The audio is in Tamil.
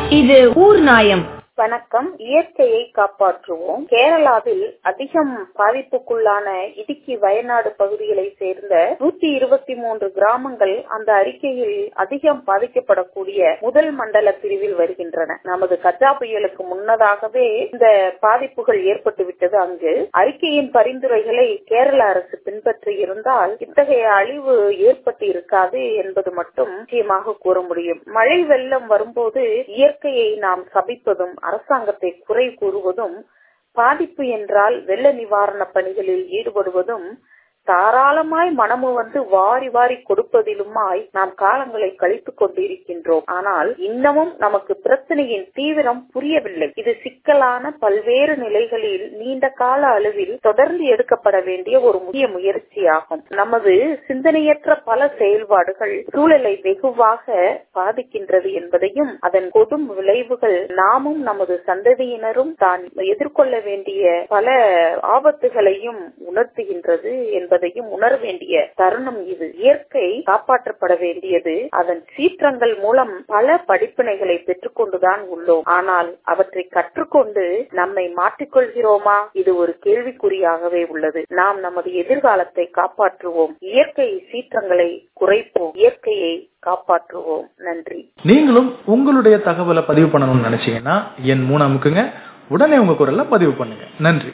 இது ஊர் நாயம் வணக்கம் இயற்கையை காப்பாற்றுவோம் கேரளாவில் அதிகம் பாதிப்புக்குள்ளான இடுக்கி வயநாடு பகுதிகளை சேர்ந்த நூத்தி இருபத்தி மூன்று கிராமங்கள் அந்த அறிக்கையில் அதிகம் பாதிக்கப்படக்கூடிய முதல் மண்டல பிரிவில் வருகின்றன நமது கஜா புயலுக்கு முன்னதாகவே இந்த பாதிப்புகள் ஏற்பட்டு விட்டது அங்கு அறிக்கையின் பரிந்துரைகளை கேரள அரசு பின்பற்றி இருந்தால் இத்தகைய அழிவு ஏற்பட்டு இருக்காது என்பது மட்டும் நிச்சயமாக கூற முடியும் மழை வெள்ளம் வரும்போது இயற்கையை நாம் சபிப்பதும் அரசாங்கத்தை குறை கூறுவதும் பாதிப்பு என்றால் வெள்ள நிவாரண பணிகளில் ஈடுபடுவதும் தாராளமாய் மனமு வந்து வாரி வாரி கொடுப்பதிலுமாய் நாம் காலங்களை கழித்துக் கொண்டிருக்கின்றோம் ஆனால் இன்னமும் நமக்கு பிரச்சனையின் தீவிரம் புரியவில்லை இது சிக்கலான பல்வேறு நிலைகளில் நீண்ட கால அளவில் தொடர்ந்து எடுக்கப்பட வேண்டிய ஒரு முக்கிய முயற்சியாகும் நமது சிந்தனையற்ற பல செயல்பாடுகள் சூழலை வெகுவாக பாதிக்கின்றது என்பதையும் அதன் கொடும் விளைவுகள் நாமும் நமது சந்ததியினரும் தான் எதிர்கொள்ள வேண்டிய பல ஆபத்துகளையும் உணர்த்துகின்றது என்பதையும் உணர வேண்டிய தருணம் இது இயற்கை காப்பாற்றப்பட வேண்டியது அதன் சீற்றங்கள் மூலம் பல படிப்பினைகளை பெற்றுக்கொண்டுதான் உள்ளோம் ஆனால் அவற்றை கற்றுக்கொண்டு நம்மை மாற்றிக்கொள்கிறோமா இது ஒரு கேள்விக்குறியாகவே உள்ளது நாம் நமது எதிர்காலத்தை காப்பாற்றுவோம் இயற்கை சீற்றங்களை குறைப்போம் இயற்கையை காப்பாற்றுவோம் நன்றி நீங்களும் உங்களுடைய தகவலை பதிவு பண்ணணும்னு நினைச்சீங்கன்னா என் மூணு அமுக்குங்க உடனே உங்க குரல்ல பதிவு பண்ணுங்க நன்றி